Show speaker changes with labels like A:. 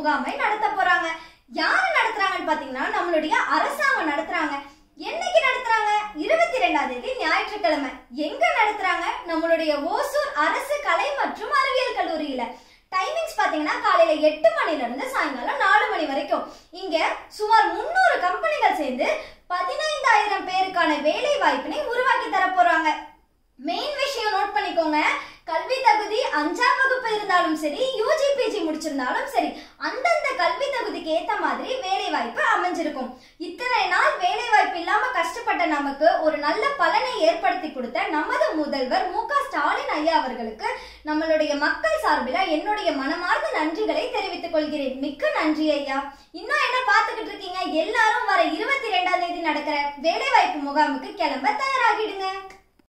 A: முகாமை நடத்த போறாங்க யாரு நடத்துறாங்கன்னு பாத்தீங்கன்னா நம்மளுடைய அரசாங்கம் நடத்துறாங்க என்னைக்கு நடத்துறாங்க இருபத்தி ரெண்டாம் தேதி ஞாயிற்றுக்கிழமை எங்க நடத்துறாங்க நம்மளுடைய ஓசூர் அரசு கலை மற்றும் அறிவியல் கல்லூரியில டைமிங்ஸ் பாத்தீங்கன்னா காலையில எட்டு மணில இருந்து சாயங்காலம் நாலு மணி வரைக்கும் இங்க சுமார் முன்னூறு கம்பெனிகள் சேர்ந்து பதினைந்தாயிரம் பேருக்கான வேலை வாய்ப்பினை உருவாக்கி தர போறாங்க மெயின் விஷயம் நோட் பண்ணிக்கோங்க கல்வி தகுதி அஞ்சாம் வகுப்பு இருந்தாலும் சரி யூஜி பிஜி முடிச்சிருந்தாலும் சரி அந்தந்த கல்வி தகுதிக்கு ஏத்த மாதிரி வேலை வாய்ப்பு அமைஞ்சிருக்கும் இத்தனை நாள் வேலை வாய்ப்பு இல்லாம கஷ்டப்பட்ட நமக்கு ஒரு நல்ல பலனை ஏற்படுத்தி கொடுத்த நமது முதல்வர் மு க ஸ்டாலின் ஐயா அவர்களுக்கு நம்மளுடைய மக்கள் சார்பில் என்னுடைய மனமார்ந்த நன்றிகளை தெரிவித்துக் கொள்கிறேன் மிக்க நன்றி ஐயா இன்னும் என்ன பார்த்துக்கிட்டு இருக்கீங்க எல்லாரும் வர இருபத்தி ரெண்டாம் தேதி நடக்கிற வேலை வாய்ப்பு முகாமுக்கு கிளம்ப தயாராகிடுங்க